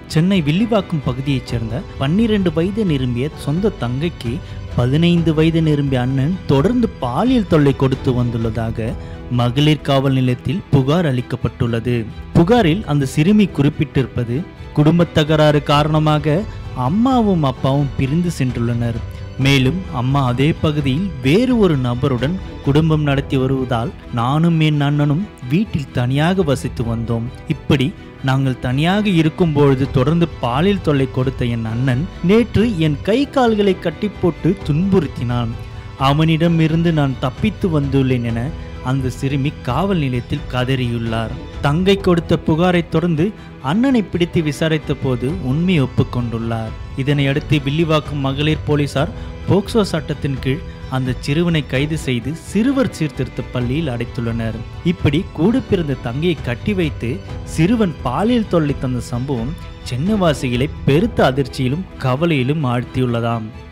சென்னை வில்லிவாக்கம் பகுதியைச் சேர்ந்த பன்னிரண்டு வயது நிரம்பிய சொந்த தங்கைக்கு பதினைந்து வயது நிரம்பிய அண்ணன் தொடர்ந்து பாலியல் தொல்லை கொடுத்து வந்துள்ளதாக மகளிர் காவல் நிலையத்தில் புகார் அளிக்கப்பட்டுள்ளது புகாரில் அந்த சிறுமி குறிப்பிட்டிருப்பது குடும்பத் தகராறு காரணமாக அம்மாவும் அப்பாவும் பிரிந்து சென்றுள்ளனர் மேலும் அம்மா அதே பகுதியில் வேறு ஒரு நபருடன் குடும்பம் நடத்தி வருவதால் நானும் என் அண்ணனும் வீட்டில் தனியாக வசித்து வந்தோம் இப்படி நாங்கள் தனியாக இருக்கும்பொழுது தொடர்ந்து பாலியல் தொல்லை கொடுத்த என் அண்ணன் நேற்று என் கை கால்களை கட்டி போட்டு துன்புறுத்தினான் அவனிடம் இருந்து நான் தப்பித்து வந்துள்ளேன் என அந்த சிறுமி காவல் நிலையத்தில் கதறியுள்ளார் தங்கை கொடுத்த புகாரை தொடர்ந்து அண்ணனை பிடித்து விசாரித்த போது உண்மையை ஒப்புக்கொண்டுள்ளார் இதனை அடுத்து வில்லிவாக்கம் மகளிர் போலீசார் போக்சோ சட்டத்தின் கீழ் அந்த சிறுவனை கைது செய்து சிறுவர் சீர்திருத்த பள்ளியில் அடைத்துள்ளனர் இப்படி கூட பிறந்த தங்கையை கட்டி வைத்து சிறுவன் பாலியல் தொல்லை தந்த சம்பவம் சென்னவாசிகளை பெருத்த அதிர்ச்சியிலும் கவலையிலும் ஆழ்த்தியுள்ளதாம்